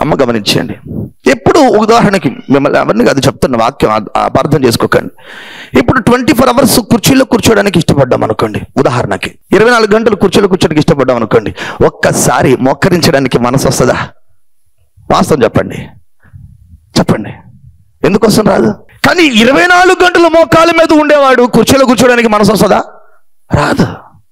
అమ్మ గమనించండి ఎప్పుడు ఉదాహరణకి మిమ్మల్ని ఎవరిని కాదు చెప్తున్న వాక్యం ఆ- ఆ అపార్థం చేసుకోకండి ఇప్పుడు ట్వంటీ ఫోర్ అవర్స్ కుర్చీలో కూర్చోడానికి ఇష్టపడ్డాం అనుకోండి ఉదాహరణకి ఇరవై నాలుగు గంటలు కుర్చీలో కూర్చోడానికి ఇష్టపడ్డాం అనుకోండి ఒక్కసారి మోకరించడానికి మనసు వస్తుందా వాస్తవం చెప్పండి చెప్పండి ఎందుకోసం రాదు కానీ ఇరవై నాలుగు గంటలు మోకాల మీద ఉండేవాడు కుర్చీలో కూర్చోడానికి మనసు వస్తుందా రాదు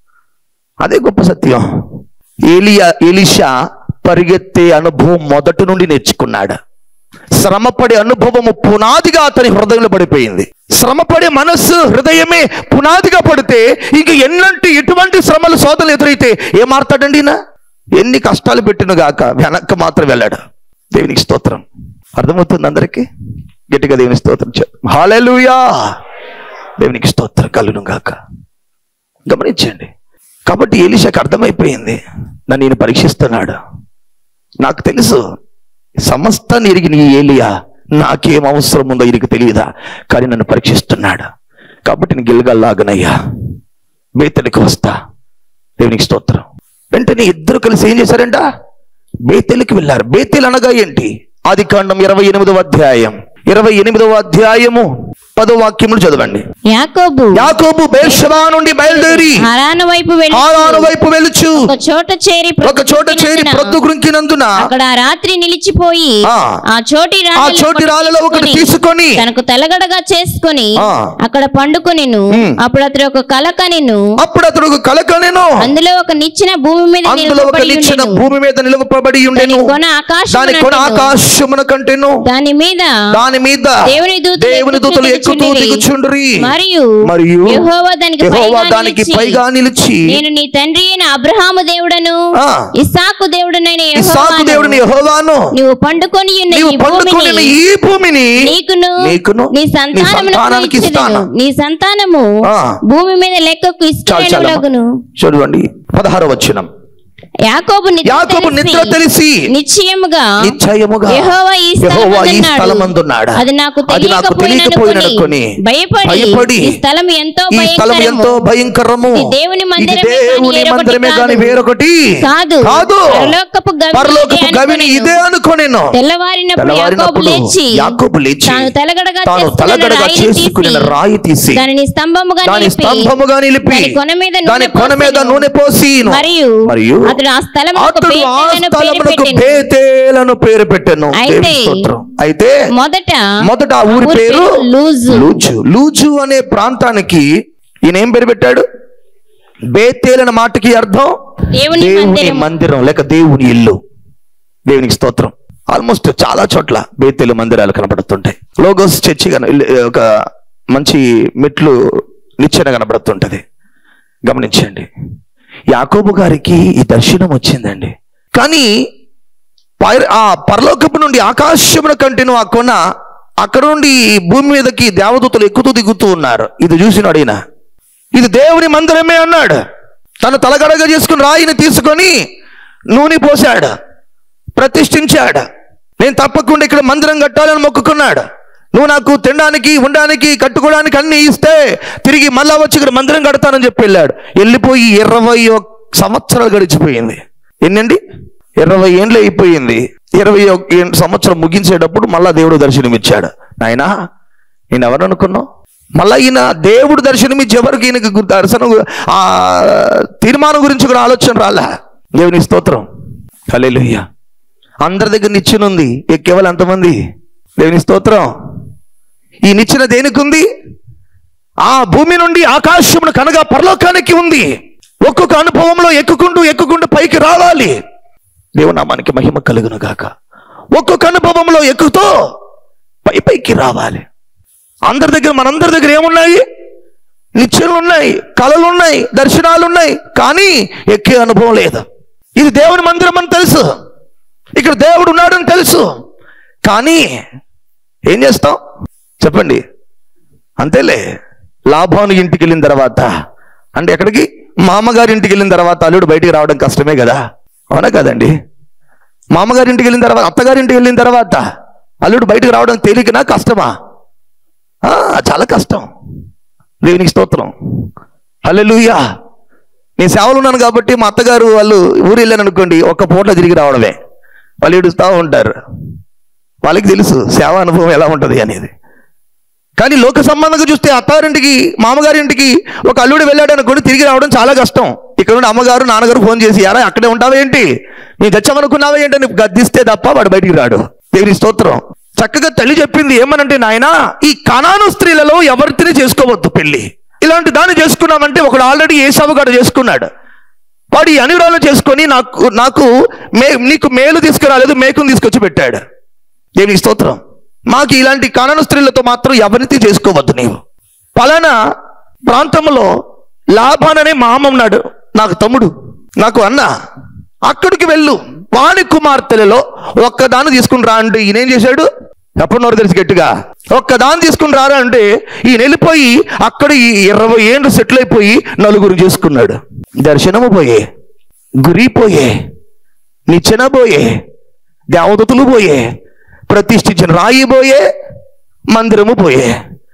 అదే గొప్ప సత్యం ఏలియా ఎలిషా పరిగెత్తే అనుభవం మొదటి నుండి నేర్చుకున్నాడు శ్రమపడే అనుభవము పునాదిగా అతని హృదయంలో పడిపోయింది శ్రమపడే మనస్సు హృదయమే పునాదిగా పడితే ఇంక ఎన్నంటి ఎటువంటి శ్రమలు శోధనలు ఎదురైతే ఏం మారుతాడండి ఈయన? ఎన్ని కష్టాలు పెట్టిన గాక వెనక్కి మాత్రం వెళ్ళాడు దేవునికి స్తోత్రం అర్థమవుతుంది అందరికీ గట్టిగా దేవుని స్తోత్రం హాలెలుయా దేవునికి స్తోత్రం కలును గాక గమనించండి కాబట్టి ఎలిషాకి అర్థమైపోయింది నన్ను ఈయన పరీక్షిస్తున్నాడు నాకు తెలుసు సమస్తాన్ని ఎరిగిన ఈ ఏలియా నాకేం అవసరం ఉందో ఈయనకి తెలియదా కానీ నన్ను పరీక్షిస్తున్నాడు కాబట్టి నేను గిల్గల్లాగనయ్యా బేతలికి వస్తా దేవునికి స్తోత్రం వెంటనే ఇద్దరు కలిసి ఏం చేశారంట బేతెలికి వెళ్ళారు బేతెలు అనగా ఏంటి ఆది కాండం ఇరవై ఎనిమిదవ అధ్యాయం ఇరవై ఎనిమిదవ అధ్యాయము పదో వాక్యములు చదవండి యాకోబు యాకోబు బేర్షబా నుండి బయలుదేరి హరాను వైపు వెళ్ళి హారాను వైపు వెలుచు ఒక చోట చేరి ఒక చోట చేరి ప్రొద్దు గురింకినందున అక్కడ ఆ రాత్రి నిలిచిపోయి ఆ. ఆ చోటి ఆ రాళ్ళలో చోటి ఒకటి రాళ్ళలో ఒకటి తీసుకొని తనకు తలగడగా చేసుకొని ఆ. అక్కడ పండుకొనిను ఉమ్. అప్పుడు అతడు ఒక కల కనెను అప్పుడు అతడు ఒక కలకనెను అందులో ఒక నిచ్చిన భూమి మీద అందులో ఒక నిలబడి నిచ్చెన ఉండెను. భూమి మీద నిలవబడి ఉండెను దాని కొన ఆకాశమున దాని కొన అంటెను. ఆకాశమున కంటెను దాని మీద దాని మీద దేవుని దూతలు దేవుని ఎక్కుతూ దూతలు ఎక్కుతూ దిగుచుండిరి. దిగుచుండ్రి మరియు మరియు యెహోవా దానికి యెహోవా పైగా దానికి నిలిచి, పైగా నిలిచి నేను నీ తండ్రి అయిన అబ్రహాము దేవుడను ఆ. ఇస్సాకు దేవుడనైన ఇస్సాకు యెహోవాను దేవుడిని యెహోవాను నువ్వు పండుకొని ఉన్న నీవు ఈ పండుకొని భూమిని ఈ భూమిని నీకును నీకును నీ సంతానమునకు సంతానానికి ఇచ్చెదను. ఇస్తాను. నీ సంతానము ఆ. భూమి మీద లెక్కకు చాలు చాలు ఇష్టలగును చూడండి పదహార వచ్చినం యాకోబు నిద్ర యాకోబు నిద్ర తెలిసి నిశ్చయముగా నిశ్చయముగా యెహోవా ఈ యెహోవా ఈ స్థలమందున్నాడు. స్థలమందున్నాడు. అది నాకు అది నాకు తెలియకపోయిననుకొని భయపడి భయపడి ఈ స్థలం ఎంతో ఈ స్థలం భయంకరము. ఎంతో భయంకరము ఇది దేవుని ఇది మందిరమే దేవుని కానీ వేరొకటి మందిరమే కానీ కాదు. వేరొకటి కాదు కాదు పరలోకపు గవిని పరలోకపు ఇదే గవిని అనుకొనెను. ఇదే అనుకోనేను తెల్లవారినప్పుడు యాకోబు తెల్లవారినప్పుడు లేచి యాకోబు లేచి తాను తలగడగా తాను చేసుకున్న తలగడగా రాయిని చేసుకున్న తీసి, రాయి తీసి దానిని స్తంభముగా దాని నిలిపి స్తంభముగా నిలిపి దాని కొన మీద దాని నూనె కొన మీద పోసెను. నూనె పోసి మరియు మరియు అతడు ఆ స్థలం అతడు ఆ స్థలమునకు బేతేలను పేరు పెట్టాను అయితే అయితే మొదట మొదట ఆ ఊరి పేరు లూజు లూజు లూజు అనే ప్రాంతానికి ఈయన ఏం పేరు పెట్టాడు బేతేల్ అనే మాటకి అర్థం దేవుని దేవుని మందిరం. మందిరం లేక దేవుని ఇల్లు దేవునికి స్తోత్రం ఆల్మోస్ట్ చాలా చోట్ల బేతేలు మందిరాలు కనబడుతుంటాయి లోగోస్ చర్చి కన ఇల్లు- ఒక మంచి మెట్లు నిచ్చెన కనబడుతుంటది గమనించండి యాకోబు గారికి ఈ దర్శనం వచ్చిందండి కానీ పైర- ఆ పరలోకపు నుండి ఆకాశమున కంటేను ఆ కొన అక్కడ నుండి భూమి మీదకి దేవదూతలు ఎక్కుతూ దిగుతూ ఉన్నారు ఇది చూసినాడు ఈయన ఇది దేవుని మందిరమే అన్నాడు తను తలగడగా చేసుకుని రాయిని తీసుకొని నూనె పోశాడు ప్రతిష్ఠించాడు నేను తప్పకుండా ఇక్కడ మందిరం కట్టాలని మొక్కుకున్నాడు నువ్వు నాకు తినడానికి ఉండడానికి కట్టుకోవడానికి అన్ని ఇస్తే తిరిగి మళ్ళా వచ్చి ఇక్కడ మందిరం కడతానని చెప్పి వెళ్ళాడు వెళ్ళిపోయి ఇరవై ఒక్క సంవత్సరాలు గడిచిపోయింది ఎన్నండి ఇరవై ఏండ్లు అయిపోయింది ఇరవై ఒక్క ఏం- సంవత్సరం ముగించేటప్పుడు మళ్ళా దేవుడు దర్శనమిచ్చాడు నాయనా నేను ఎవరు అనుకున్నావు మళ్ళా ఈయన దేవుడు దర్శనమిచ్చి ఎవరికి ఈయనకి గు- దర్శనం గు- ఆ తీర్మానం గురించి కూడా ఆలోచన రాలా దేవుని స్తోత్రం హల్లెలూయా అందరి దగ్గర నిచ్చెన ఉంది ఎక్కేవాళ్ళు ఎంతమంది దేవుని స్తోత్రం ఈ నిచ్చెన దేనికి ఉంది ఆ భూమి నుండి ఆకాశమును కనగా పరలోకానికి ఉంది ఒక్కొక్క అనుభవంలో ఎక్కుకుంటూ ఎక్కుకుంటూ పైకి రావాలి దేవునామానికి మహిమ కలుగును గాక ఒక్కొక్క అనుభవంలో ఎక్కుతూ పై పైకి రావాలి అందరి దగ్గర మనందరి దగ్గర ఏమున్నాయి నిత్యలు ఉన్నాయి కళలు ఉన్నాయి దర్శనాలు ఉన్నాయి కానీ ఎక్కే అనుభవం లేదు ఇది దేవుని మందిరం అని తెలుసు ఇక్కడ దేవుడు ఉన్నాడని తెలుసు కానీ ఏం చేస్తాం చెప్పండి అంతేలే లాభానికి ఇంటికి వెళ్ళిన తర్వాత అంటే ఎక్కడికి మామగారి ఇంటికి వెళ్ళిన తర్వాత అల్లుడు బయటికి రావడం కష్టమే కదా అవునా కదండి మామగారి ఇంటికి వెళ్ళిన తర్వాత అత్తగారి ఇంటికి వెళ్ళిన తర్వాత అల్లుడు బయటికి రావడం తేలికనా కష్టమా ఆ, చాలా కష్టం దేవునికి స్తోత్రం హల్లెలూయా నేను సేవలు ఉన్నాను కాబట్టి మా అత్తగారు వాళ్ళు ఊరు వెళ్ళాను అనుకోండి ఒక్క పూట తిరిగి రావడమే వాళ్ళు ఏడుస్తూ ఉంటారు వాళ్ళకి తెలుసు సేవ అనుభవం ఎలా ఉంటుంది అనేది కానీ లోక సంబంధంగా చూస్తే అత్తారింటికి మామగారింటికి ఒక అల్లుడు వెళ్ళాడు అనుకోండి తిరిగి రావడం చాలా కష్టం ఇక్కడ నుండి అమ్మగారు నాన్నగారు ఫోన్ చేసి యారా అక్కడే ఉంటావేంటి నీ తెచ్చామనుకున్నావా ఏంటి అని గద్దిస్తే తప్ప వాడు బయటికి రాడు దేవుని స్తోత్రం చక్కగా తల్లి చెప్పింది ఏమనంటే నాయనా ఈ కణాను స్త్రీలలో ఎవరిని చేసుకోవద్దు పెళ్లి ఇలాంటి దాన్ని చేసుకున్నామంటే ఒకడు ఆల్రెడీ ఏసావు గారు చేసుకున్నాడు వాడు ఈ అనురాలు చేసుకొని నాకు నాకు మే నీకు మేలు తీసుకురాలేదు మేకుని తీసుకొచ్చి పెట్టాడు దేవుని స్తోత్రం మాకు ఇలాంటి కానన స్త్రీలతో మాత్రం ఎవరిని చేసుకోవద్దు నీవు పలానా ప్రాంతంలో లాభాననే మామ ఉన్నాడు నాకు తమ్ముడు నాకు అన్న అక్కడికి వెళ్ళు వాణి కుమార్తెలలో ఒక్కదాన్ని తీసుకుని రా అంటే ఈయన ఏం చేశాడు ఎప్పుడున్నోరు తెలిసి గట్టిగా ఒక్కదాన్ని తీసుకుని రారా అంటే ఈయన వెళ్ళిపోయి అక్కడ ఈ ఇరవై ఏళ్ళు సెటిల్ అయిపోయి నలుగురు చేసుకున్నాడు దర్శనము పోయే గురి పోయే నిచ్చెన పోయే దేవదతులు పోయే ప్రతిష్ఠించిన రాయి పోయే మందిరము పోయే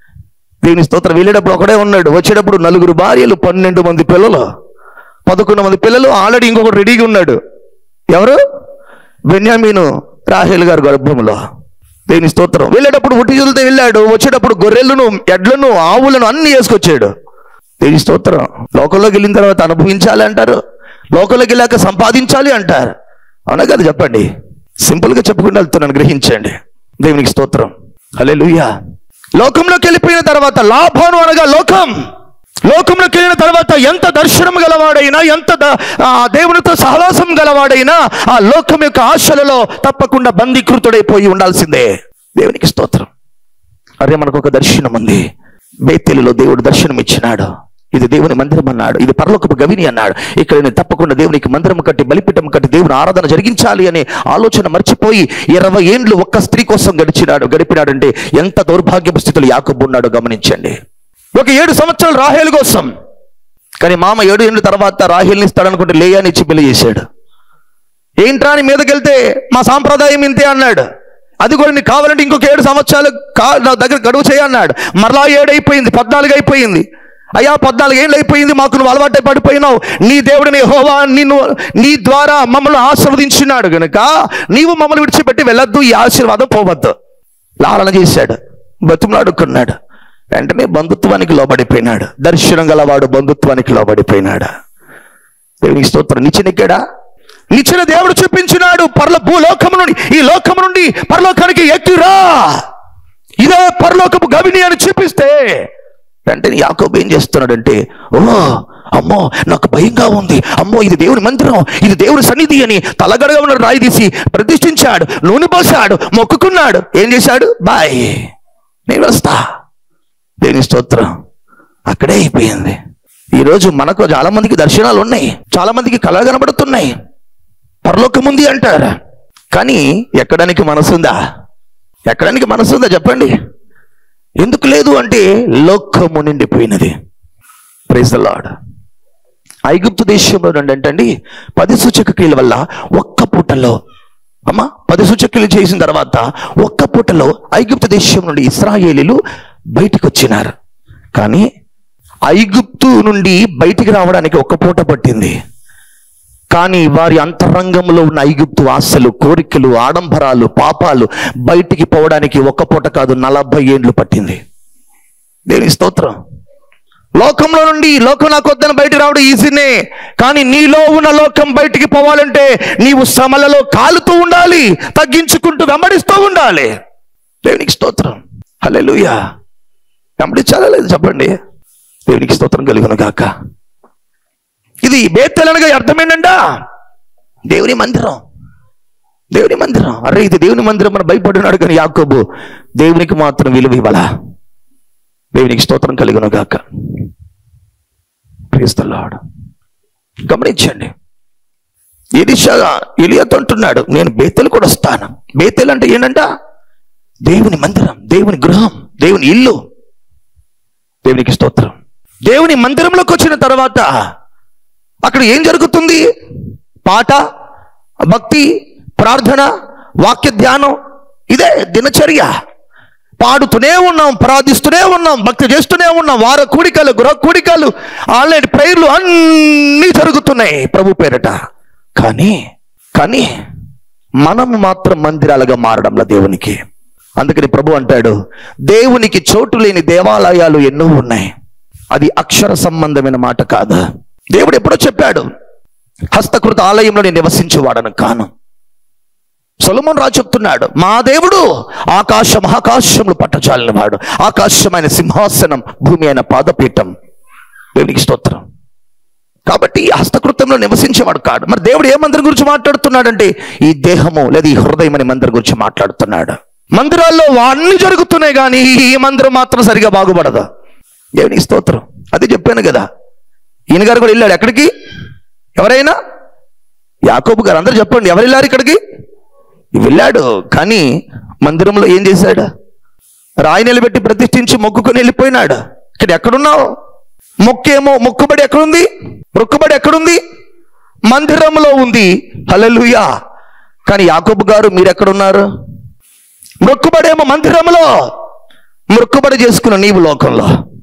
దీని స్తోత్రం వెళ్ళేటప్పుడు ఒకడే ఉన్నాడు వచ్చేటప్పుడు నలుగురు భార్యలు పన్నెండు మంది పిల్లలు పదకొండు మంది పిల్లలు ఆల్రెడీ ఇంకొకటి రెడీగా ఉన్నాడు ఎవరు బెన్యామీను రాహేల్ గారు గర్భంలో దేని స్తోత్రం వెళ్ళేటప్పుడు ఉటిజులతో వెళ్ళాడు వచ్చేటప్పుడు గొర్రెలను ఎడ్లను ఆవులను అన్ని వేసుకొచ్చాడు దేని స్తోత్రం లోకంలోకి వెళ్ళిన తర్వాత అనుభవించాలి అంటారు లోకంలోకి వెళ్ళాక సంపాదించాలి అంటారు అవునా కదా చెప్పండి సింపుల్గా చెప్పుకుంటూ వెళ్తున్నాను గ్రహించండి దేవునికి స్తోత్రం హలే లోకంలోకి వెళ్ళిపోయిన తర్వాత లాభాను అనగా లోకం లోకంలోకి వెళ్ళిన తర్వాత ఎంత దర్శనం గలవాడైనా ఎంత ద- ఆ దేవునితో సహవాసం గలవాడైనా ఆ లోకం యొక్క ఆశలలో తప్పకుండా బందీకృతుడైపోయి ఉండాల్సిందే దేవునికి స్తోత్రం అరే మనకు ఒక దర్శనం ఉంది బేతెలిలో దేవుడు దర్శనం ఇచ్చినాడు ఇది దేవుని మందిరం అన్నాడు ఇది పరలోకపు గవిని అన్నాడు ఇక్కడ నేను తప్పకుండా దేవునికి మందిరం కట్టి బలిపీఠం కట్టి దేవుని ఆరాధన జరిగించాలి అనే ఆలోచన మర్చిపోయి ఇరవై ఏండ్లు ఒక్క స్త్రీ కోసం గడిచినాడు గడిపినాడంటే ఎంత దౌర్భాగ్యపు స్థితిలో యాకబు ఉన్నాడో గమనించండి ఒక ఏడు సంవత్సరాలు రాహేలు కోసం కానీ మామ ఏడు ఏళ్ళ తర్వాత రాహేల్ని ఇస్తాడనుకుంటే లేయాని ఇచ్చి పెళ్లి చేశాడు ఏంట్రా అని మీదకెళ్తే మా సాంప్రదాయం ఇంతే అన్నాడు అది కూడా నీకు కావాలంటే ఇంకొక ఏడు సంవత్సరాలు కా నా దగ్గర గడువు చేయన్నాడు మరలా ఏడు అయిపోయింది పద్నాలుగు అయిపోయింది అయ్యా పద్నాలుగు ఏళ్ళు అయిపోయింది మాకు నువ్వు అలవాటు పడిపోయినావు నీ దేవుడిని హోవా నిన్ను నీ ద్వారా మమ్మల్ని ఆశీర్వదించున్నాడు గనుక నీవు మమ్మల్ని విడిచిపెట్టి వెళ్ళొద్దు ఈ ఆశీర్వాదం పోవద్దు లాలన చేశాడు బతుకులాడుకున్నాడు వెంటనే బంధుత్వానికి లోబడిపోయినాడు దర్శనం గలవాడు బంధుత్వానికి లోబడిపోయినాడు దేవునికి స్తోత్రం నిచ్చినెక్కాడా నిచ్చిన దేవుడు చూపించినాడు పరల భూలోకము నుండి ఈ లోకము నుండి పరలోకానికి ఎక్కిరా ఇదే పరలోకపు గవిని అని చూపిస్తే వెంటనే యాకోబు ఏం చేస్తున్నాడంటే ఓ అమ్మో నాకు భయంగా ఉంది అమ్మో ఇది దేవుని మందిరం ఇది దేవుని సన్నిధి అని తలగడగా ఉన్న రాయి తీసి ప్రతిష్ఠించాడు నూనె పోసాడు మొక్కుకున్నాడు ఏం చేశాడు బాయ్ నేను వస్తా దేని స్తోత్రం అక్కడే అయిపోయింది ఈరోజు మనకు చాలా మందికి దర్శనాలు ఉన్నాయి చాలా మందికి కళ కనబడుతున్నాయి పరలోకం ఉంది అంటారు కానీ ఎక్కడానికి మనసుందా ఎక్కడానికి మనసుందా చెప్పండి ఎందుకు లేదు అంటే లోకము నిండిపోయినది ప్రైజ్ లాడ్ ఐగుప్తు దేశంలో నుండి అంటండి పది సూచక క్రియల వల్ల ఒక్క పూటలో అమ్మా పది సూచక్రియలు చేసిన తర్వాత ఒక్క పూటలో ఐగుప్తు దేశం నుండి ఇస్రాయేలీలు బయటికి వచ్చినారు కానీ ఐగుప్తు నుండి బయటికి రావడానికి ఒక్క పూట పట్టింది కానీ వారి అంతరంగంలో ఉన్న ఐగుప్తు ఆశలు కోరికలు ఆడంబరాలు పాపాలు బయటికి పోవడానికి ఒక్క పూట కాదు నలభై ఏండ్లు పట్టింది దేని స్తోత్రం లోకంలో నుండి లోకం నాకు వద్దని బయటికి రావడం ఈజీనే కానీ నీలో ఉన్న లోకం బయటికి పోవాలంటే నీవు శ్రమలలో కాలుతూ ఉండాలి తగ్గించుకుంటూ వెంబడిస్తూ ఉండాలి దేవునికి స్తోత్రం హల్లెలూయా వెంబడించాలా లేదు చెప్పండి దేవునికి స్తోత్రం కలుగును గాక ఇది బేత్తెలనగా అర్థం ఏంటంట దేవుని మందిరం దేవుని మందిరం అరే ఇది దేవుని మందిరం అని భయపడినాడు కానీ యాకోబు దేవునికి మాత్రం విలువ ఇవ్వాలా దేవునికి స్తోత్రం కలుగును గాక ప్రీస్తలాడు గమనించండి ఎలిషా ఎలియాతో అంటున్నాడు నేను బేతెలు కూడా వస్తాను బేతెలు అంటే ఏంటంట దేవుని మందిరం దేవుని గృహం దేవుని ఇల్లు దేవునికి స్తోత్రం దేవుని మందిరంలోకి వచ్చిన తర్వాత అక్కడ ఏం జరుగుతుంది పాట భక్తి ప్రార్థన వాక్య ధ్యానం ఇదే దినచర్య పాడుతూనే ఉన్నాం ప్రార్థిస్తూనే ఉన్నాం భక్తి చేస్తూనే ఉన్నాం వార కూడికలు గృహ కూడికలు ఆన్లైన్ ప్రేయర్లు అన్నీ జరుగుతున్నాయి ప్రభు పేరట కానీ కానీ మనము మాత్రం మందిరాలుగా మారడంలో దేవునికి అందుకని ప్రభు అంటాడు దేవునికి చోటు లేని దేవాలయాలు ఎన్నో ఉన్నాయి అది అక్షర సంబంధమైన మాట కాదా దేవుడు ఎప్పుడో చెప్పాడు హస్తకృత ఆలయంలో నేను నివసించేవాడను కాను సొలమోన్ రాజు చెప్తున్నాడు మా దేవుడు ఆకాశ మహాకాశములు పట్టచాలిన వాడు ఆకాశమైన సింహాసనం భూమి అయిన పాదపీఠం దేవునికి స్తోత్రం కాబట్టి ఈ హస్తకృతంలో నివసించేవాడు కాడు మరి దేవుడు ఏ మందిరం గురించి మాట్లాడుతున్నాడంటే ఈ దేహము లేదా ఈ హృదయం అనే మందిరం గురించి మాట్లాడుతున్నాడు మందిరాల్లో అన్ని జరుగుతున్నాయి కానీ ఈ మందిరం మాత్రం సరిగా బాగుపడదు దేవునికి స్తోత్రం అది చెప్పాను కదా ఈయన గారు కూడా వెళ్ళాడు ఎక్కడికి ఎవరైనా యాకోబు గారు అందరూ చెప్పండి ఎవరు వెళ్ళారు ఇక్కడికి వెళ్ళాడు కానీ మందిరంలో ఏం చేశాడు రాయి నిలబెట్టి ప్రతిష్ఠించి మొక్కుకొని వెళ్ళిపోయినాడు ఇక్కడ ఎక్కడున్నావు మొక్కేమో మొక్కుబడి ఎక్కడుంది మొక్కుబడి ఎక్కడుంది మందిరంలో ఉంది హల్లెలూయా కానీ యాకోబు గారు మీరు ఎక్కడున్నారు మొక్కుబడేమో మందిరంలో మొక్కుబడి చేసుకున్న నీవు లోకంలో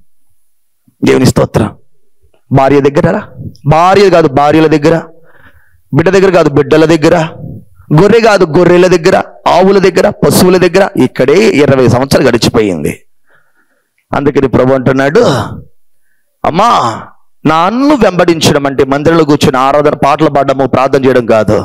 దేవుని స్తోత్రం భార్య దగ్గర భార్య కాదు భార్యల దగ్గర బిడ్డ దగ్గర కాదు బిడ్డల దగ్గర గొర్రె కాదు గొర్రెల దగ్గర ఆవుల దగ్గర పశువుల దగ్గర ఇక్కడే ఇరవై సంవత్సరాలు గడిచిపోయింది అందుకని ప్రభు అంటున్నాడు అమ్మా నన్ను వెంబడించడం అంటే మందిరంలో కూర్చొని ఆరాధన పాటలు పాడడము ప్రార్థన చేయడం కాదు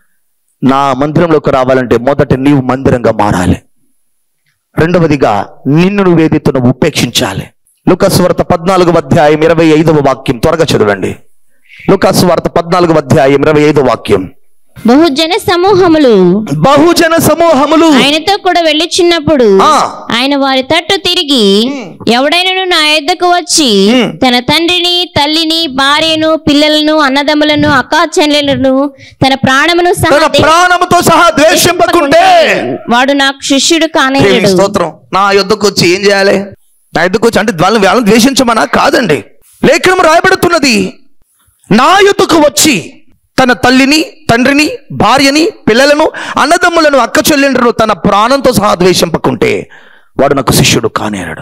నా మందిరంలోకి రావాలంటే మొదట నీవు మందిరంగా మారాలి రెండవదిగా నిన్ను నువ్వేదైతే నువ్వు ఉపేక్షించాలి లుకస్ వార్త పద్నాలుగు అధ్యాయం ఇరవై ఐదవ వాక్యం త్వరగా చదవండి లుకస్ వార్త పద్నాలుగు అధ్యాయం ఇరవై ఐదవ వాక్యం బహుజన సమూహములు బహుజన సమూహములు ఆయనతో కూడా వెళ్ళిచున్నప్పుడు ఆ. ఆయన వారి తట్టు తిరిగి ఎవడైనను నా యొద్దకు వచ్చి మ్. తన తండ్రిని తల్లిని భార్యను పిల్లలను అన్నదమ్ములను అక్కాచెల్లెలను తన ప్రాణమును తన సహా ప్రాణముతో సహా ద్వేషింపకుంటే వాడు నాకు శిష్యుడు దేవునికి కానేడు స్తోత్రం నా యుద్ధకు వచ్చి ఏం చేయాలి నా యుద్ధకు వచ్చి అంటే వాళ్ళని వాళ్ళని ద్వేషించమనా కాదండి లేఖనం రాయబడుతున్నది నా యుద్ధకు వచ్చి తన తల్లిని తండ్రిని భార్యని పిల్లలను అన్నదమ్ములను అక్క చెల్లెండ్రును తన ప్రాణంతో సహా ద్వేషింపకుంటే వాడు నాకు శిష్యుడు కానేరడు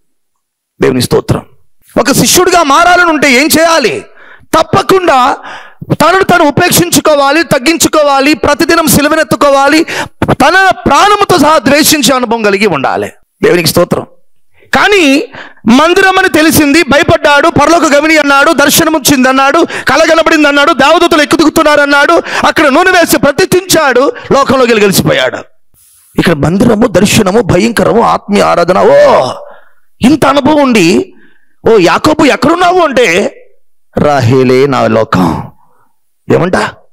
దేవుని స్తోత్రం ఒక శిష్యుడిగా మారాలని ఉంటే ఏం చేయాలి తప్పకుండా తనను తను ఉపేక్షించుకోవాలి తగ్గించుకోవాలి ప్రతిదినం సిలువనెత్తుకోవాలి తన ప్రాణముతో సహా ద్వేషించే అనుభవం కలిగి ఉండాలి దేవునికి స్తోత్రం కానీ మందిరం అని తెలిసింది భయపడ్డాడు పరలోక గవిని అన్నాడు దర్శనం వచ్చింది అన్నాడు కల కనబడింది అన్నాడు దేవదూతలు ఎక్కుతున్నారు అన్నాడు అక్కడ నూనె వేసి ప్రతిష్ఠించాడు లోకంలోకి వెళ్ళి గెలిచిపోయాడు ఇక్కడ మందిరము దర్శనము భయంకరము ఆత్మీయ ఆరాధన ఓ ఇంత అనుభవం ఉండి ఓ యాకోబు ఎక్కడున్నావు అంటే రాహేలే నా లోకం ఏమంట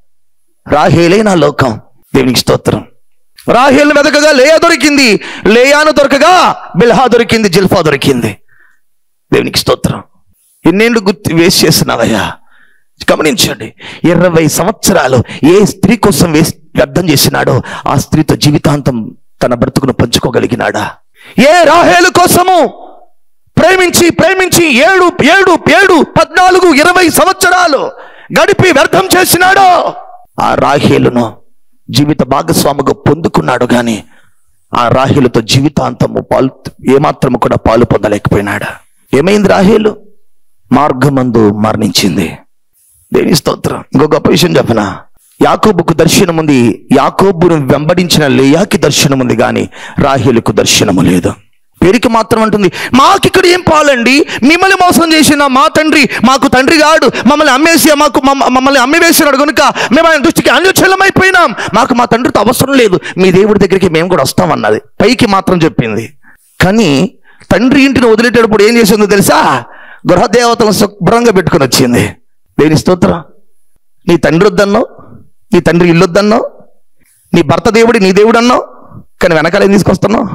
రాహేలే నా లోకం దేవునికి స్తోత్రం రాహేల్ని వెతకగా లేయా దొరికింది లేయాను దొరకగా బిల్హా దొరికింది జిల్ఫా దొరికింది దేవునికి స్తోత్రం ఎన్నేళ్ళు గుర్తు వేస్ట్ చేస్తున్నావయ్యా గమనించండి ఇరవై సంవత్సరాలు ఏ స్త్రీ కోసం వేసి వ్యర్థం చేసినాడో ఆ స్త్రీతో జీవితాంతం తన బ్రతుకును పంచుకోగలిగినాడా ఏ రాహేలు కోసము ప్రేమించి ప్రేమించి ఏడు ఏడు ఏడు పద్నాలుగు ఇరవై సంవత్సరాలు గడిపి వ్యర్థం చేసినాడో ఆ రాహేలును జీవిత భాగస్వామిగా పొందుకున్నాడు గాని ఆ రాహేలుతో జీవితాంతము పాలు ఏమాత్రము కూడా పాలు పొందలేకపోయినాడు ఏమైంది రాహేలు మార్గమందు మరణించింది దేని స్తోత్రం ఇంకో గొప్ప విషయం చెప్పనా యాకోబుకు దర్శనం ఉంది యాకోబును వెంబడించిన లేయాకి దర్శనం ఉంది కానీ రాహేలుకు దర్శనము లేదు పేరుకి మాత్రం అంటుంది మాకిక్కడ ఏం పాలండి మిమ్మల్ని మోసం చేసిన మా తండ్రి మాకు తండ్రి గాడు మమ్మల్ని అమ్మేసి మాకు మమ్మ- మమ్మల్ని అమ్మి వేసినాడు కనుక మేము ఆయన దృష్టికి అన్యచలమైపోయినాం మాకు మా తండ్రితో అవసరం లేదు మీ దేవుడి దగ్గరికి మేము కూడా వస్తామన్నది పైకి మాత్రం చెప్పింది కానీ తండ్రి ఇంటిని వదిలేటప్పుడు ఏం చేసిందో తెలుసా గృహదేవతలను శుభ్రంగా పెట్టుకుని వచ్చింది దేని స్తోత్రం నీ తండ్రి వద్దన్నావు నీ తండ్రి ఇల్లు వద్దన్నావు నీ భర్త దేవుడి నీ దేవుడు అన్నావు కానీ వెనకాల ఏం తీసుకొస్తున్నావు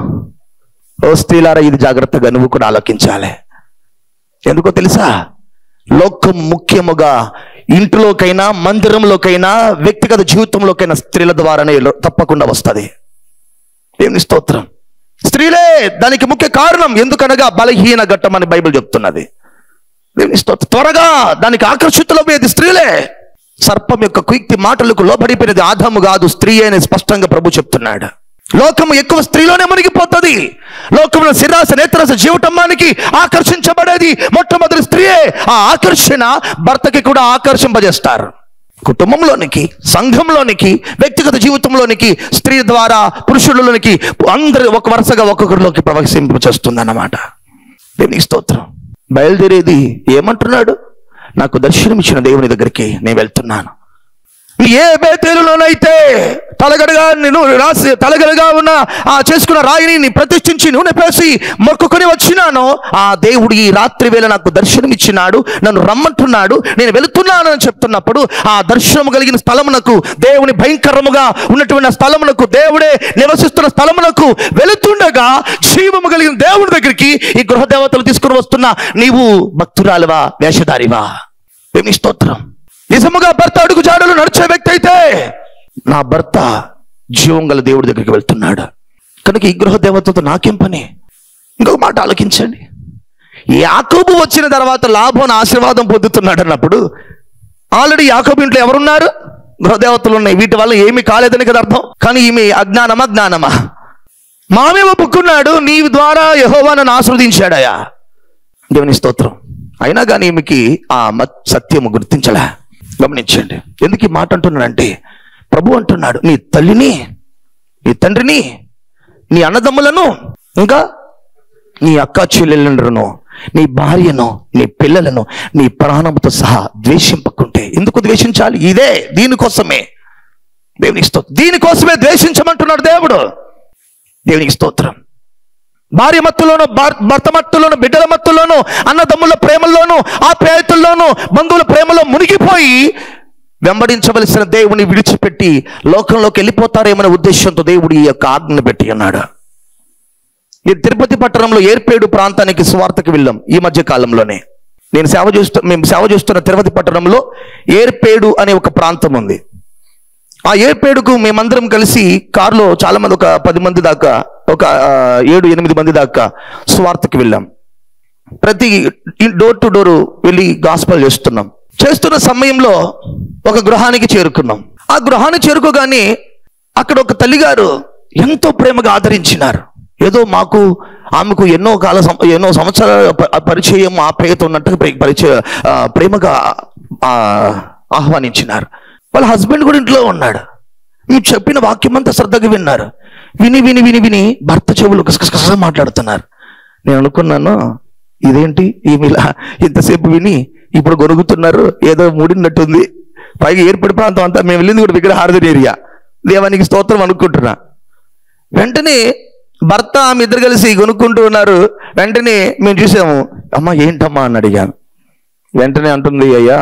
ఓ స్త్రీలారా ఇది జాగ్రత్తగా నువ్వు కూడా ఆలోకించాలి ఎందుకో తెలుసా లోకం ముఖ్యముగా ఇంటిలోకైనా మందిరంలోకైనా వ్యక్తిగత జీవితంలోకైనా స్త్రీల ద్వారానే లో- తప్పకుండా వస్తుంది దేవుని స్తోత్రం స్త్రీలే దానికి ముఖ్య కారణం ఎందుకనగా బలహీన ఘట్టం అని బైబిల్ చెప్తున్నది దేవుని స్తోత్రం త్వరగా దానికి ఆకర్షితులపోయేది స్త్రీలే సర్పం యొక్క కుయుక్తి మాటలకు లోబడిపోయినది ఆదాము కాదు స్త్రీ అని స్పష్టంగా ప్రభు చెప్తున్నాడు లోకము ఎక్కువ స్త్రీలోనే మునిగిపోతుంది లోకంలో శిరాస నేత్రస జీవటమ్మానికి ఆకర్షించబడేది మొట్టమొదటి స్త్రీయే ఆ ఆకర్షణ భర్తకి కూడా ఆకర్షింపజేస్తారు కుటుంబంలోనికి సంఘంలోనికి వ్యక్తిగత జీవితంలోనికి స్త్రీ ద్వారా పురుషులలోనికి అందరి ఒక వరుసగా ఒక్కొక్కరిలోకి ప్రవేశింపు చేస్తుందన్నమాట దేవునికి స్తోత్రం బయలుదేరేది ఏమంటున్నాడు నాకు దర్శనమిచ్చిన దేవుని దగ్గరికి నేను వెళ్తున్నాను ఏ బేతేలులోనైతే తలగడగా నేను రాసి తలగడగా ఉన్న ఆ చేసుకున్న రాయిని నీ ప్రతిష్ఠించి నూనె పేసి మొక్కుకొని వచ్చినాను ఆ దేవుడు ఈ రాత్రి వేళ నాకు దర్శనం ఇచ్చినాడు నన్ను రమ్మంటున్నాడు నేను వెళుతున్నాను అని చెప్తున్నప్పుడు ఆ దర్శనము కలిగిన స్థలమునకు దేవుని భయంకరముగా ఉన్నటువంటి ఆ స్థలమునకు దేవుడే నివసిస్తున్న స్థలమునకు వెళుతుండగా జీవము కలిగిన దేవుని దగ్గరికి ఈ గృహ దేవతలు తీసుకుని వస్తున్న నీవు భక్తురాలివా వేషధారివా దేవుని స్తోత్రం నిజముగా భర్త అడుగు జాడలు నడిచే వ్యక్తి అయితే నా భర్త జీవం గల దేవుడి దగ్గరికి వెళ్తున్నాడు కనుక ఈ గృహ దేవతతో నాకేం పని ఇంకొక మాట ఆలోకించండి యాకోబు వచ్చిన తర్వాత లాభం ఆశీర్వాదం పొందుతున్నాడు అన్నప్పుడు ఆల్రెడీ యాకోబు ఇంట్లో ఎవరున్నారు గృహదేవతలు ఉన్నాయి వీటి వల్ల ఏమీ కాలేదని కదా అర్థం కానీ ఈమె అజ్ఞానమా జ్ఞానమా మామే ఒప్పుకున్నాడు నీ ద్వారా యహోవా నన్ను ఆస్వాదించాడయా దేవుని స్తోత్రం అయినా కానీ ఈమెకి ఆ మత్ సత్యము గుర్తించలే గమనించండి ఎందుకు ఈ మాట అంటున్నానంటే ప్రభు అంటున్నాడు నీ తల్లిని నీ తండ్రిని నీ అన్నదమ్ములను ఇంకా నీ అక్క చెల్లెలను నీ భార్యను నీ పిల్లలను నీ ప్రాణముతో సహా ద్వేషింపకుంటే ఎందుకు ద్వేషించాలి ఇదే దీనికోసమే దేవునికి స్తోత్రం దీనికోసమే ద్వేషించమంటున్నాడు దేవుడు దేవునికి స్తోత్రం భార్య మత్తులోను భార్- భర్త మత్తులోను బిడ్డల మత్తులోను అన్నదమ్ముల ప్రేమల్లోను ఆ ప్రేయతుల్లోను బంధువుల ప్రేమలో మునిగిపోయి వెంబడించవలసిన దేవుని విడిచిపెట్టి లోకంలోకి వెళ్ళిపోతారేమనే ఉద్దేశంతో దేవుడు ఈ యొక్క ఆజ్ఞను పెట్టి అన్నాడు ఈ తిరుపతి పట్టణంలో ఏర్పేడు ప్రాంతానికి సువార్తకి వెళ్ళాం ఈ మధ్య కాలంలోనే నేను సేవ చేస్తూ మేము సేవ చేస్తున్న తిరుపతి పట్టణంలో ఏర్పేడు అనే ఒక ప్రాంతం ఉంది ఆ ఏర్పేడుకు మేమందరం కలిసి కారులో చాలా మంది ఒక పది మంది దాకా ఒక ఆ, ఏడు ఎనిమిది మంది దాకా సువార్తకి వెళ్ళాం ప్రతి డోర్ టు డోర్ వెళ్ళి గాస్పల్ చేస్తున్నాం చేస్తున్న సమయంలో ఒక గృహానికి చేరుకున్నాం ఆ గృహానికి చేరుకోగానే అక్కడ ఒక తల్లిగారు ఎంతో ప్రేమగా ఆదరించినారు ఏదో మాకు ఆమెకు ఎన్నో కాల సం- ఎన్నో సంవత్సరాల ప- పరిచయం ఆప్యాయత ఉన్నట్టుగా పరి- పరిచయ ఆ, ప్రేమగా ఆ, ఆహ్వానించినారు వాళ్ళ హస్బెండ్ కూడా ఇంట్లో ఉన్నాడు మీరు చెప్పిన వాక్యం అంతా శ్రద్ధగా విన్నారు విని విని విని విని భర్త చెవులు కసకస మాట్లాడుతున్నారు నేను అనుకున్నాను ఇదేంటి ఈమె ఇలా ఇంతసేపు విని ఇప్పుడు గొరుగుతున్నారు ఏదో మూడినట్టుంది పైగా ఏర్పడి ప్రాంతం అంతా మేము వెళ్ళింది కూడా విగ్రహార్థన ఏరియా దేవానికి స్తోత్రం అనుకుంటున్నా వెంటనే భర్త ఆమె ఇద్దరు కలిసి కొనుక్కుంటూ ఉన్నారు వెంటనే మేము చూసాము అమ్మ ఏంటమ్మా అని అడిగాను వెంటనే అంటుంది అయ్యా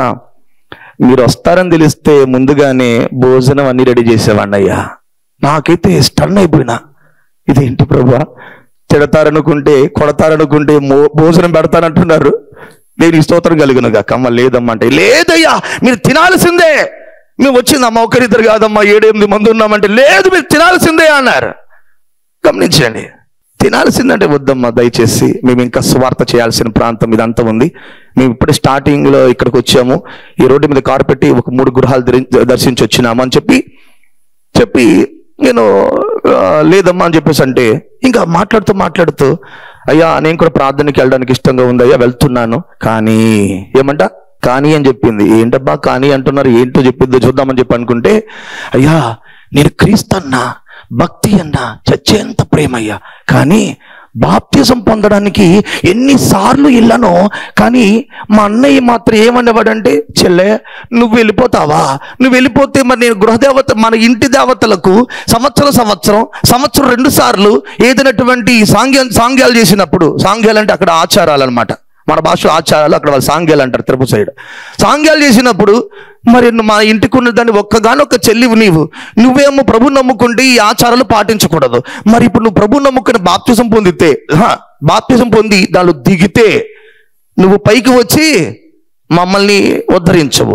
మీరు వస్తారని తెలిస్తే ముందుగానే భోజనం అన్ని రెడీ చేసేవాడిని అయ్యా నాకైతే స్టన్ అయిపోయినా ఇదేంటి ప్రభా తిడతారనుకుంటే కొడతారనుకుంటే మో- భోజనం పెడతానంటున్నారు నేను స్తోత్రం కలిగిన కమ్మ లేదమ్మా అంటే లేదయ్యా మీరు తినాల్సిందే మేము వచ్చిందమ్మా ఒకరిద్దరు కాదమ్మా ఏడెనిమిది మంది ఉన్నామంటే లేదు మీరు తినాల్సిందే అన్నారు గమనించండి తినాల్సిందంటే వద్దమ్మా దయచేసి మేము ఇంకా స్వార్థ చేయాల్సిన ప్రాంతం ఇదంతా ఉంది మేము ఇప్పుడు స్టార్టింగ్ లో ఇక్కడికి వచ్చాము ఈ రోడ్డు మీద కారు పెట్టి ఒక మూడు గృహాలు ధరి- దర్శించి వచ్చినాము అని చెప్పి చెప్పి నేను ఆ, లేదమ్మా అని చెప్పేసి అంటే ఇంకా మాట్లాడుతూ మాట్లాడుతూ అయ్యా నేను కూడా ప్రార్థనకి వెళ్ళడానికి ఇష్టంగా ఉంది అయ్యా వెళ్తున్నాను కానీ ఏమంట కానీ అని చెప్పింది ఏంటబ్బా కానీ అంటున్నారు ఏంటో చెప్పిందో చూద్దామని చెప్పి అనుకుంటే అయ్యా నేను క్రీస్తన్నా భక్తి అన్నా చచ్చేంత ప్రేమయ్యా కానీ బాప్తిజం పొందడానికి ఎన్నిసార్లు వెళ్ళానో కానీ మా అన్నయ్య మాత్రం ఏమనేవాడంటే చెల్లె నువ్వు వెళ్ళిపోతావా నువ్వు వెళ్ళిపోతే మరి నేను గృహదేవత మన ఇంటి దేవతలకు సంవత్సరం సంవత్సరం సంవత్సరం రెండు సార్లు ఏదైనటువంటి సాంగ్య సాంగ్యాలు చేసినప్పుడు సాంగ్యాలు అంటే అక్కడ ఆచారాలు అనమాట మన భాషలో ఆచారాలు అక్కడ వాళ్ళు సాంగ్యాలు అంటారు తిరుపతి సైడ్ సాంగ్యాలు చేసినప్పుడు మరి నువ్వు మా ఇంటికి ఉన్న దాన్ని ఒక్కగానొక్క చెల్లివు నీవు నువ్వేమో ప్రభు నమ్ముకుంటే ఈ ఆచారాలు పాటించకూడదు మరి ఇప్పుడు నువ్వు ప్రభు నమ్ముకుని బాప్తిజం పొందితే హా, బాప్తిజం పొంది దానిలో దిగితే నువ్వు పైకి వచ్చి మమ్మల్ని ఉద్ధరించవు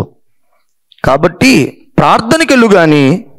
కాబట్టి ప్రార్థనకి వెళ్ళు కానీ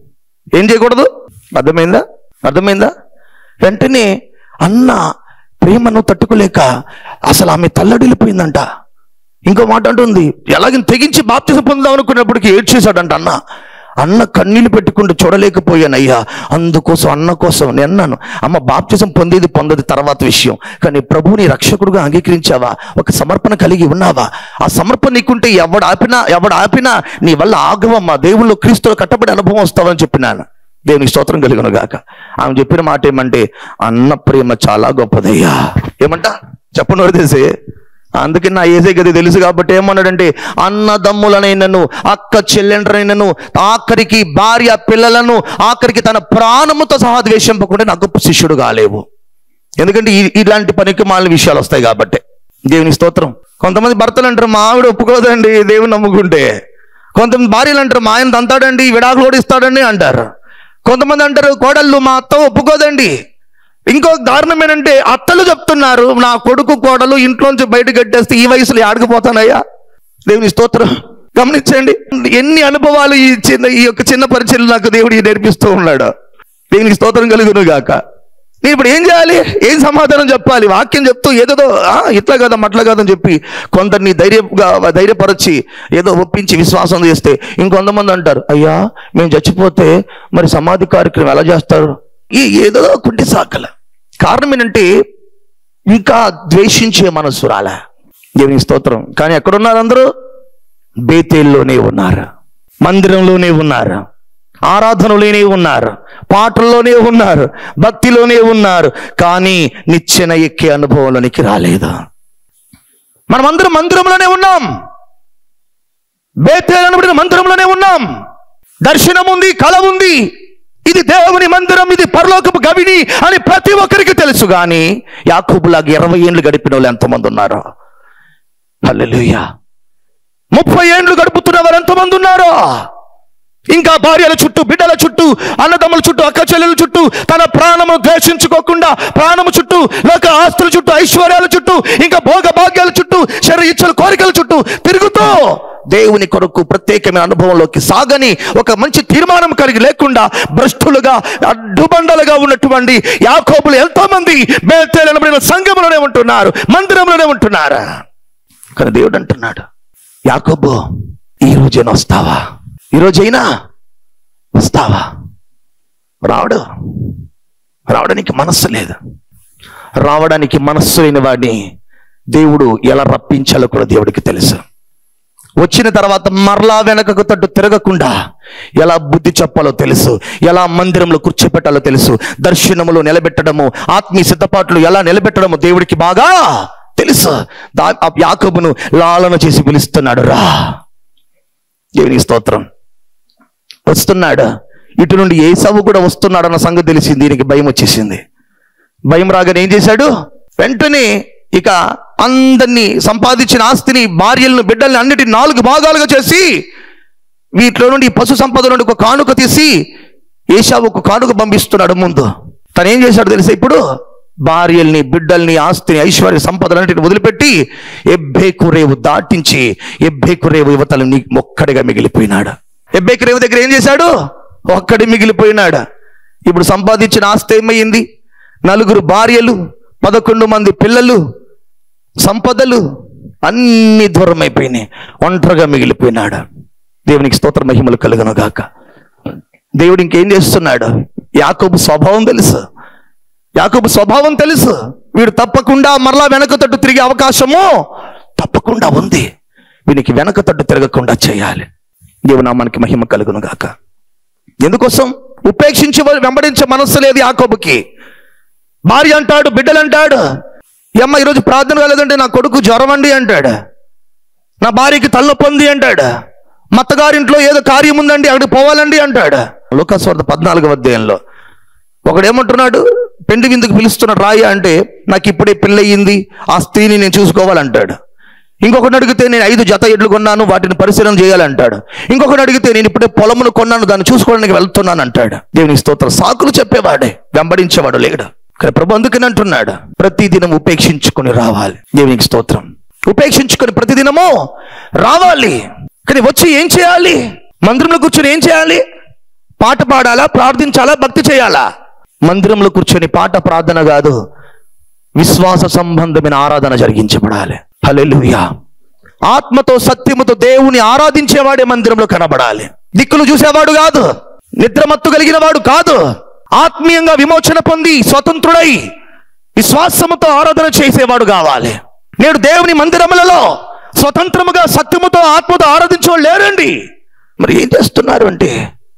ఏం చేయకూడదు అర్థమైందా అర్థమైందా వెంటనే అన్న ప్రేమను తట్టుకోలేక అసలు ఆమె తల్లడిల్లిపోయిందంట ఇంకో మాట అంటుంది ఎలాగని తెగించి బాప్తిజం పొందాం అనుకున్నప్పటికీ ఏడ్చేశాడంట అన్న అన్న కన్నీళ్ళు పెట్టుకుంటూ చూడలేకపోయానయ్యా అందుకోసం అన్న కోసం నేను అన్నాను అమ్మ బాప్తిజం పొందేది పొందది తర్వాత విషయం కానీ ప్రభువుని రక్షకుడుగా అంగీకరించావా ఒక సమర్పణ కలిగి ఉన్నావా ఆ సమర్పణ నీకుంటే ఎవడు ఆపినా ఎవడు ఆపినా నీ వల్ల ఆగవమ్మా దేవుళ్ళు క్రీస్తులో కట్టబడి అనుభవం వస్తావని చెప్పినాను దేవునికి స్తోత్రం కలిగిన గాక ఆమె చెప్పిన మాట ఏమంటే అన్న ప్రేమ చాలా గొప్పదయ్యా ఏమంట చెప్పను తెలిసే అందుకే నా ఏసే గది తెలుసు కాబట్టి ఏమన్నాడంటే అన్నదమ్ములనైనను అక్క చెల్లెండ్రనైనను ఆఖరికి భార్య పిల్లలను ఆఖరికి తన ప్రాణముతో సహా ద్వేషింపకుండా నాకు గొప్ప శిష్యుడు కాలేవు ఎందుకంటే ఈ- ఇలాంటి పనికి మాలిన విషయాలు వస్తాయి కాబట్టి దేవుని స్తోత్రం కొంతమంది భర్తలు అంటారు మా ఆవిడ ఒప్పుకోదండి దేవుని నమ్ముకుంటే కొంతమంది భార్యలు అంటారు మా ఆయన తంతాడండి విడాకులు కూడా ఇస్తాడండి అంటారు కొంతమంది అంటారు కోడళ్ళు మా అత్త ఒప్పుకోదండి ఇంకో దారుణం ఏంటంటే అత్తలు చెప్తున్నారు నా కొడుకు కోడలు ఇంట్లోంచి బయటకు కట్టేస్తే ఈ వయసులో ఆడుకుపోతానయ్యా దేవుని స్తోత్రం గమనించండి ఎన్ని అనుభవాలు ఈ చిన్న ఈ యొక్క చిన్న పరిచయం నాకు దేవుడు నేర్పిస్తూ ఉన్నాడు దేవునికి స్తోత్రం కలుగును గాక నేను ఇప్పుడు ఏం చేయాలి ఏం సమాధానం చెప్పాలి వాక్యం చెప్తూ ఏదో "ఆ, ఇట్లా కదా అట్లా కాదని చెప్పి కొందరిని ధైర్యంగా ధైర్యపరచి ఏదో ఒప్పించి విశ్వాసం చేస్తే ఇంకొంతమంది అంటారు అయ్యా మేము చచ్చిపోతే మరి సమాధి కార్యక్రమం ఎలా చేస్తారు ఈ ఏదో కుంటి సాకల కారణం ఏంటంటే ఇంకా ద్వేషించే మనస్సు రాలే దేవుని స్తోత్రం కానీ ఎక్కడున్నారు అందరూ బేతేల్లోనే ఉన్నారు మందిరంలోనే ఉన్నారు ఆరాధనలోనే ఉన్నారు పాటల్లోనే ఉన్నారు భక్తిలోనే ఉన్నారు కానీ నిచ్చెన ఎక్కే అనుభవంలోనికి రాలేదు మనమందరం మందిరంలోనే ఉన్నాం బేతేల్ అనబడిన మందిరంలోనే ఉన్నాం దర్శనం ఉంది కళ ఉంది ఇది దేవుని మందిరం ఇది పరలోకపు గవిని అని ప్రతి ఒక్కరికి తెలుసు కానీ యాకూబులాగా ఇరవై ఏళ్ళు గడిపిన వాళ్ళు ఎంతమంది ఉన్నారు హల్లెలూయా ముప్పై ఏండ్లు గడుపుతున్న వారు ఎంతమంది ఉన్నారో ఇంకా భార్యల చుట్టూ బిడ్డల చుట్టూ అన్నదమ్ముల చుట్టూ అక్క చెల్లెల చుట్టూ తన ప్రాణము ద్వేషించుకోకుండా ప్రాణము చుట్టూ లోక ఆస్తుల చుట్టూ ఐశ్వర్యాల చుట్టూ ఇంకా భోగ భాగ్యాల చుట్టూ శరీర ఇచ్చల కోరికల చుట్టూ తిరుగుతూ దేవుని కొరకు ప్రత్యేకమైన అనుభవంలోకి సాగని ఒక మంచి తీర్మానం కలిగి లేకుండా భ్రష్టులుగా అడ్డుబండలుగా ఉన్నటువంటి యాకోబులు ఎంతో మంది బేతేలనబడిన సంఘంలోనే ఉంటున్నారు మందిరంలోనే ఉంటున్నారు కానీ దేవుడు అంటున్నాడు యాకోబు ఈ రోజైనా వస్తావా ఈ రోజైనా వస్తావా రావడు రావడానికి మనస్సు లేదు రావడానికి మనస్సు లేని వాడిని దేవుడు ఎలా రప్పించాలో కూడా దేవుడికి తెలుసు వచ్చిన తర్వాత మరలా వెనకకు తట్టు తిరగకుండా ఎలా బుద్ధి చెప్పాలో తెలుసు ఎలా మందిరంలో కూర్చోపెట్టాలో తెలుసు దర్శనములో నిలబెట్టడము ఆత్మీయ సిద్ధపాట్లు ఎలా నిలబెట్టడము దేవుడికి బాగా తెలుసు దా ఆ యాకోబును లాలన చేసి పిలుస్తున్నాడు రా దేవునికి స్తోత్రం వస్తున్నాడు ఇటు నుండి ఏసావు కూడా వస్తున్నాడు అన్న సంగతి తెలిసింది దీనికి భయం వచ్చేసింది భయం రాగానే ఏం చేశాడు వెంటనే ఇక అందరినీ సంపాదించిన ఆస్తిని భార్యలను బిడ్డల్ని అన్నిటి నాలుగు భాగాలుగా చేసి వీటిలో నుండి ఈ పశు సంపద నుండి ఒక కానుక తీసి ఏషావు ఒక కానుక పంపిస్తున్నాడు ముందు తను ఏం చేశాడు తెలుసా ఇప్పుడు భార్యల్ని బిడ్డల్ని ఆస్తిని ఐశ్వర్య సంపదలన్నిటిని వదిలిపెట్టి ఎబ్బేకు రేవు దాటించి ఎబ్బేకు రేవు యువతలు నీ ఒక్కడిగా మిగిలిపోయినాడు ఎబ్బేకు రేవు దగ్గర ఏం చేశాడు ఒక్కడి మిగిలిపోయినాడు ఇప్పుడు సంపాదించిన ఆస్తి ఏమైంది నలుగురు భార్యలు పదకొండు మంది పిల్లలు సంపదలు అన్ని దూరం అయిపోయినాయి ఒంటరిగా మిగిలిపోయినాడు దేవునికి స్తోత్ర మహిమలు కలుగును గాక దేవుడు ఇంకేం చేస్తున్నాడు యాకోబు స్వభావం తెలుసు యాకోబు స్వభావం తెలుసు వీడు తప్పకుండా మరలా వెనక తట్టు తిరిగే అవకాశము తప్పకుండా ఉంది వీనికి వెనక తట్టు తిరగకుండా చేయాలి దేవుడు నామానికి మహిమ కలుగును గాక ఎందుకోసం ఉపేక్షించి వెంబడించే మనస్సు లేదు యాకోబుకి భార్య అంటాడు బిడ్డలు అంటాడు "ఈ అమ్మ ఈరోజు ప్రార్థన కాలేదంటే నా కొడుకు జ్వరం అండి అంటాడు నా భార్యకి తల్లొప్పొంది అంటాడు మా అత్తగారింట్లో ఏదో కార్యం ఉందండి అక్కడికి పోవాలండి అంటాడు లోకస్వార్థ పద్నాలుగవ అధ్యాయంలో ఒకడు ఏమంటున్నాడు పెండి విందుకు పిలుస్తున్నాడు రాయ అంటే నాకు ఇప్పుడే పెళ్ళయింది ఆ స్త్రీని నేను చూసుకోవాలంటాడు ఇంకొకటి అడిగితే నేను ఐదు జత ఎడ్లు కొన్నాను వాటిని పరిశీలన చేయాలంటాడు ఇంకొకటి అడిగితే నేను ఇప్పుడే పొలమును కొన్నాను దాన్ని చూసుకోవడానికి వెళ్తున్నాను అంటాడు దేవుని స్తోత్రం సాకులు చెప్పేవాడే వెంబడించేవాడు లేడు కానీ ప్రభు అందుకని అంటున్నాడు ప్రతిదినం ఉపేక్షించుకొని రావాలి దేవునికి స్తోత్రం ఉపేక్షించుకొని ప్రతిదినము రావాలి కానీ వచ్చి ఏం చేయాలి మందిరంలో కూర్చొని ఏం చేయాలి పాట పాడాలా ప్రార్థించాలా భక్తి చేయాలా మందిరంలో కూర్చొని పాట ప్రార్థన కాదు విశ్వాస సంబంధమైన ఆరాధన జరిగించబడాలి హల్లెలూయా ఆత్మతో సత్యముతో దేవుని ఆరాధించేవాడే మందిరంలో కనబడాలి దిక్కులు చూసేవాడు కాదు నిద్రమత్తు కలిగిన వాడు కాదు ఆత్మీయంగా విమోచన పొంది స్వతంత్రుడై విశ్వాసముతో ఆరాధన చేసేవాడు కావాలి నేడు దేవుని మందిరములలో స్వతంత్రముగా సత్యముతో ఆత్మతో ఆరాధించేవాళ్ళు లేరండి మరి ఏం చేస్తున్నారు అంటే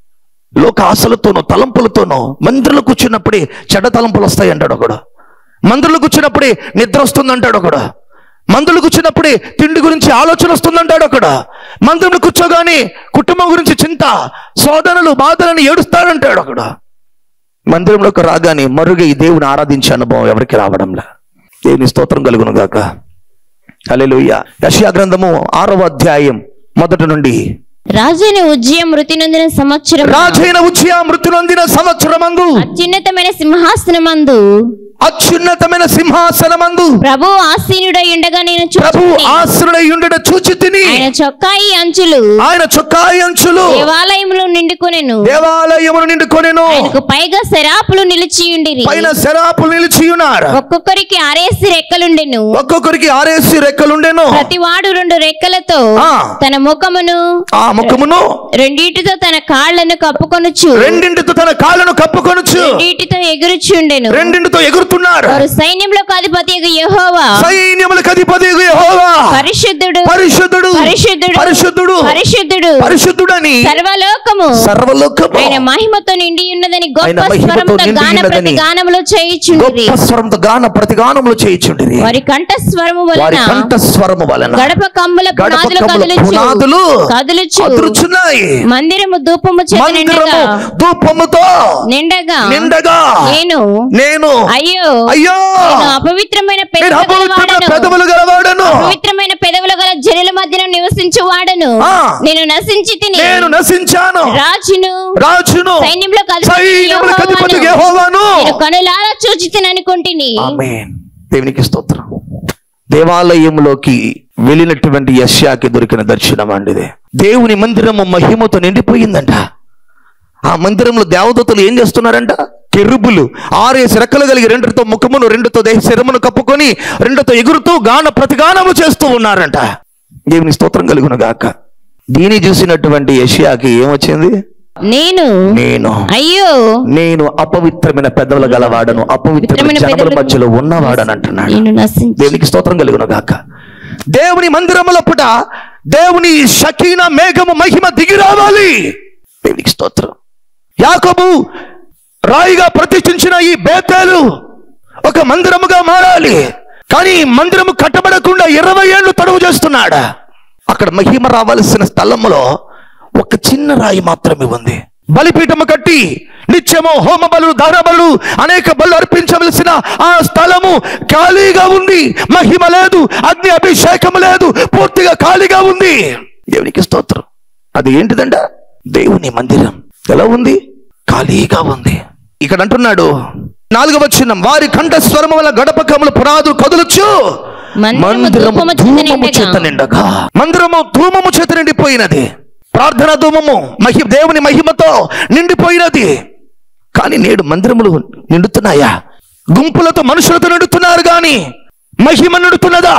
లోక ఆశలతోనూ తలంపులతోనూ మందిరంలో కూర్చున్నప్పుడే చెడ్డ తలంపులు వస్తాయి అంటాడు ఒకడు మందిరంలో కూర్చున్నప్పుడే నిద్ర వస్తుంది అంటాడు ఒకడు మందులు కూర్చున్నప్పుడే తిండి గురించి ఆలోచన వస్తుందంటాడు ఒకడు మందిరంలో కూర్చోగానే కుటుంబం గురించి చింత సోదరులు బాధలను ఏడుస్తాడంటాడు ఒకడు మందిరంలోకి రాగానే మరుగ ఈ దేవుని ఆరాధించే అనుభవం ఎవరికి రావడంలా దేవుని స్తోత్రం కలుగును గాక హల్లెలూయా యెషయా గ్రంథము ఆరవ అధ్యాయం మొదటి నుండి రాజైన ఉజ్జయం మృతి నొందిన సంవత్సరం రాజైన ఉచియా మృతి నొందిన సంవత్సరమందు అత్యున్నతమైన సింహాసనమందు అత్యున్నతమైన సింహాసనమందు ప్రభు ఆసీనుడై ఉండగా నేను ప్రభు చూచి ఆశ్రుడై ఉండట చూచి తిని ఆయన చొక్కాయి అంచులు ఆయన చొక్కాయి అంచులు దేవాలయంలో నిండుకొనెను దేవాలయమును నిండుకొనెను ఆయనకు పైగా శరాపులు నిలిచి ఉండిరి పైన శరాపులు నిలిచి ఉన్నారు ఒక్కొక్కరికి ఆరేసి రెక్కలుండెను ఒక్కొక్కరికి ఆరేసి రెక్కలుండెను ప్రతివాడు రెండు రెక్కలతో ఆ. తన ముఖమును ఆ ముఖమును రెండిటితో తన కాళ్లను కప్పుకొనుచు రెండింటితో తన కాళ్ళను కప్పుకొనుచు రెండిటితో ఎగురుచుండెను రెండింటితో ఎగురుతున్నారు వారు సైన్యంలోకి అధిపతి యెహోవా సైన్యములకు అధిపతి యెహోవా పరిశుద్ధుడు పరిశుద్ధుడు పరిశుద్ధుడు పరిశుద్ధుడు పరిశుద్ధుడు పరిశుద్ధుడని సర్వలోకము సర్వలోకము ఆయన మహిమతో నిండి ఉన్నదని ఆయన గొప్ప మహిమతో స్వరంతో నిండి గాన ఉన్నదని ప్రతి గానములో చేయిచుండిరి గొప్ప స్వరంతో గాన ప్రతిగానములు చేయించుండిరి వారి కంఠ స్వరము వారి వలన కంఠ స్వరము వలన గడప కమ్ముల గడప పునాదులు కమ్ముల కదులుచు పునాదులు కదులుచు అదురుచున్నాయి మందిరము ధూపము చేత మందిరము నిండగా ధూపముతో నిండగా నిండగా నేను నేను అయ్యో అయ్యో నేను అపవిత్రమైన నేను పెదవులు అపవిత్రమైన గలవాడను. పెదవులు గలవాడను పవిత్రమైన పెదవులు గల జనుల మధ్యన నివసించు వాడను ఆ. నేను నశించి తిని నేను నశించాను రాజును రాజును సైన్యంలో సైన్యములకు అధిపతి యెహోవాను నేను కనులారా చూచి తిననుకుంటుని ఆమేన్ దేవునికి స్తోత్రం దేవాలయంలోకి వెళ్ళినటువంటి యశ్యాకి దొరికిన దర్శనం అండిదే దేవుని మందిరము మహిమతో నిండిపోయిందంట ఆ మందిరంలో దేవదూతలు ఏం చేస్తున్నారంట కెరుబులు ఆరేసి రెక్కలు కలిగి రెండుతో ముఖమును రెండుతో దేహ శరమును కప్పుకొని రెండుతో ఎగురుతూ గాన ప్రతిగానము చేస్తూ ఉన్నారంట దేవుని స్తోత్రం కలుగును గాక దీని చూసినటువంటి యష్యాకి ఏమొచ్చింది నేను నేను అయ్యో నేను అపవిత్రమైన పెదవుల గలవాడను అపవిత్రమైన పవిత్రమైన జనముల పెదవులు- మధ్యలో ఉన్నవాడని అంటున్నాడు నేను నశించి దేవునికి స్తోత్రం కలుగును గాక దేవుని మందిరముల పుట దేవుని షకీన మేఘము మహిమ దిగి రావాలి దేవునికి స్తోత్రం యాకోబు రాయిగా ప్రతిష్ఠించిన ఈ బేతేలు ఒక మందిరముగా మారాలి కానీ ఈ మందిరము కట్టబడకుండా ఇరవై ఏళ్ళు తడువు చేస్తున్నాడు అక్కడ మహిమ రావాల్సిన స్థలములో ఒక చిన్న రాయి మాత్రమే ఉంది బలిపీఠము కట్టి నిత్యము హోమ బలు దహన బలు అనేక బలు అర్పించవలసిన ఆ స్థలము ఖాళీగా ఉంది మహిమ లేదు అగ్ని అభిషేకం లేదు పూర్తిగా ఖాళీగా ఉంది దేవునికి స్తోత్రం అది ఏంటిదంట దేవుని మందిరం ఎలా ఉంది ఖాళీగా ఉంది ఇక్కడ అంటున్నాడు నాలుగవ చిన్నం వారి కంఠ స్వరము వల్ల గడపకములు పునాదు కదులుచు మందిరము ధూపము చేత ధూమము నిండగా. చేత నిండగా మందిరము ధూమము చేత నిండిపోయినది ప్రార్థన ధూమము మహి దేవుని మహిమతో నిండిపోయినది కానీ నేడు మందిరములు నిండుతున్నాయా గుంపులతో మనుషులతో నిండుతున్నారు కానీ మహిమ నిండుతున్నదా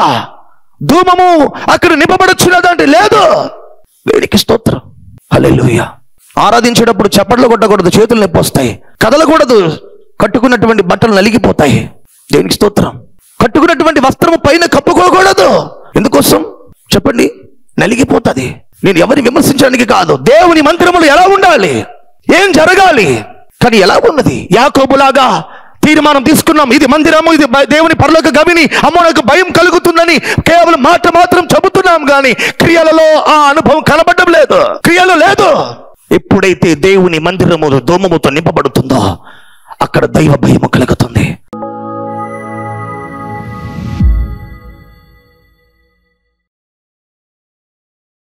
ధూమము అక్కడ నింపబడుచున్నదా అంటే లేదు వేడికి స్తోత్రం హల్లెలూయా ఆరాధించేటప్పుడు చప్పట్లు కొట్టకూడదు చేతులు నొప్పి వస్తాయి కదలకూడదు కట్టుకున్నటువంటి బట్టలు నలిగిపోతాయి దేవునికి స్తోత్రం కట్టుకున్నటువంటి వస్త్రము పైన కప్పుకోకూడదు ఎందుకోసం చెప్పండి నలిగిపోతుంది నేను ఎవరిని విమర్శించడానికి కాదు దేవుని మందిరములు ఎలా ఉండాలి ఏం జరగాలి కానీ ఎలా ఉన్నది యాకోబులాగా తీర్మానం తీసుకున్నాం ఇది మందిరము ఇది బ- దేవుని పరలోక గవిని అమ్మో నాకు భయం కలుగుతుందని కేవలం మాట మాత్రం చెబుతున్నాం గాని క్రియలలో ఆ అనుభవం కనబడడం లేదు క్రియలు లేదు ఎప్పుడైతే దేవుని మందిరము దోమముతో నింపబడుతుందో అక్కడ దైవ భయము కలుగుతుంది